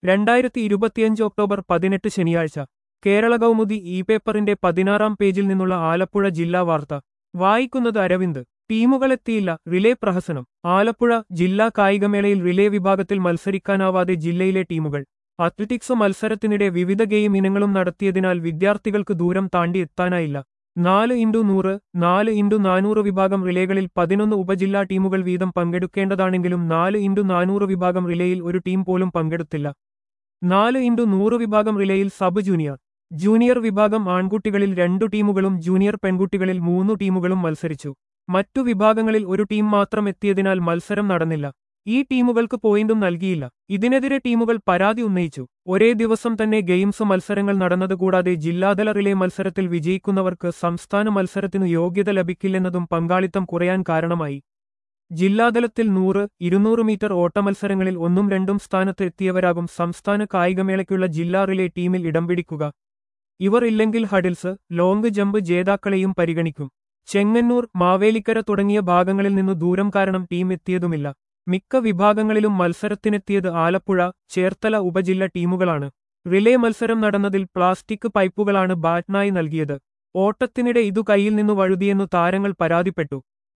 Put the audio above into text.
രണ്ടായിരത്തി ഇരുപത്തിയഞ്ച് ഒക്ടോബർ പതിനെട്ട് ശനിയാഴ്ച കേരള കൗമുദി ഇ പേപ്പറിന്റെ പതിനാറാം പേജിൽ നിന്നുള്ള ആലപ്പുഴ ജില്ലാ വാർത്ത വായിക്കുന്നത് അരവിന്ദ് ടീമുകളെത്തിയില്ല റിലേ പ്രഹസനം ആലപ്പുഴ ജില്ലാ കായികമേളയിൽ റിലേ വിഭാഗത്തിൽ മത്സരിക്കാനാവാതെ ജില്ലയിലെ ടീമുകൾ അത്ലറ്റിക്സ് മത്സരത്തിനിടെ വിവിധ ഗെയിം ഇനങ്ങളും നടത്തിയതിനാൽ വിദ്യാർത്ഥികൾക്ക് ദൂരം താണ്ടി എത്താനായില്ല നാല് ഇൻറ്റു നൂറ് നാല് ഇൻറ്റു നാനൂറ് വിഭാഗം റിലേകളിൽ പതിനൊന്ന് ഉപജില്ലാ ടീമുകൾ വീതം പങ്കെടുക്കേണ്ടതാണെങ്കിലും നാല് ഇൻറ്റു നാനൂറ് വിഭാഗം റിലേയിൽ ഒരു ടീം പോലും പങ്കെടുത്തില്ല നാല് ഇൻറ്റു നൂറ് വിഭാഗം റിലേയിൽ സബ് ജൂനിയർ ജൂനിയർ വിഭാഗം ആൺകുട്ടികളിൽ രണ്ടു ടീമുകളും ജൂനിയർ പെൺകുട്ടികളിൽ മൂന്നു ടീമുകളും മത്സരിച്ചു മറ്റു വിഭാഗങ്ങളിൽ ഒരു ടീം മാത്രം എത്തിയതിനാൽ മത്സരം നടന്നില്ല ഈ ടീമുകൾക്ക് പോയിന്റും നൽകിയില്ല ഇതിനെതിരെ ടീമുകൾ പരാതി ഉന്നയിച്ചു ഒരേ ദിവസം തന്നെ ഗെയിംസ് മത്സരങ്ങൾ നടന്നതുകൂടാതെ ജില്ലാതല റിലേ മത്സരത്തിൽ വിജയിക്കുന്നവർക്ക് സംസ്ഥാന മത്സരത്തിനു യോഗ്യത ലഭിക്കില്ലെന്നതും പങ്കാളിത്തം കുറയാൻ കാരണമായി ജില്ലാതലത്തിൽ നൂറ് ഇരുന്നൂറ് മീറ്റർ ഓട്ടമത്സരങ്ങളിൽ ഒന്നും രണ്ടും സ്ഥാനത്ത് എത്തിയവരാകും സംസ്ഥാന കായികമേളയ്ക്കുള്ള ജില്ലാ റിലേ ടീമിൽ ഇടം പിടിക്കുക ഇവർ ഇല്ലെങ്കിൽ ഹഡിൽസ് ലോങ് ജമ്പ് ജേതാക്കളെയും പരിഗണിക്കും ചെങ്ങന്നൂർ മാവേലിക്കര തുടങ്ങിയ ഭാഗങ്ങളിൽ നിന്നു ദൂരം കാരണം ടീം എത്തിയതുമില്ല മിക്ക വിഭാഗങ്ങളിലും മത്സരത്തിനെത്തിയത് ആലപ്പുഴ ചേർത്തല ഉപജില്ല ടീമുകളാണ് റിലേ മത്സരം നടന്നതിൽ പ്ലാസ്റ്റിക് പൈപ്പുകളാണ് ബാറ്റ്നായി നൽകിയത് ഓട്ടത്തിനിടെ ഇതു കയ്യിൽ നിന്നു വഴുതിയെന്നു താരങ്ങൾ പരാതിപ്പെട്ടു